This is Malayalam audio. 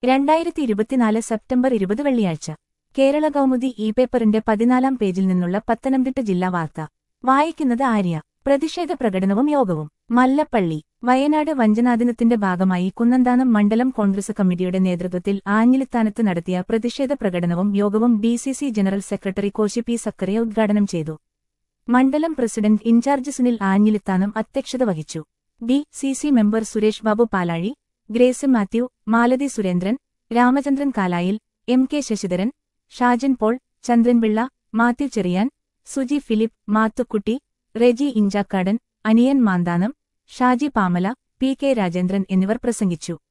രണ്ടായിരത്തി ഇരുപത്തിനാല് സെപ്റ്റംബർ ഇരുപത് വെള്ളിയാഴ്ച കേരള കൗമുദി ഇ പേപ്പറിന്റെ പതിനാലാം പേജിൽ നിന്നുള്ള പത്തനംതിട്ട ജില്ലാ വാർത്ത വായിക്കുന്നത് ആര്യ പ്രതിഷേധ പ്രകടനവും യോഗവും മല്ലപ്പള്ളി വയനാട് വഞ്ചനാദിനത്തിന്റെ ഭാഗമായി കുന്നന്താനം മണ്ഡലം കോൺഗ്രസ് കമ്മിറ്റിയുടെ നേതൃത്വത്തിൽ ആഞ്ഞിലിത്താനത്ത് നടത്തിയ പ്രതിഷേധ പ്രകടനവും യോഗവും DCC general secretary Koshy P Zachariah ഉദ്ഘാടനം ചെയ്തു മണ്ഡലം പ്രസിഡന്റ് ഇൻചാർജ് സുനിൽ ആഞ്ഞിലിത്താനം അധ്യക്ഷത വഹിച്ചു D C C member Suresh Babu Palazhi Grace Mathew Malathi Surendran Ramachandran Kalayil M K Sasidharan Shajan Paul Chandranpillai Mathew Cherian Suji Philip Mathukutty Reji Inchakkadan Aniyan Manthanam Shaji Pamala P K Rajendran എന്നിവർ പ്രസംഗിച്ചു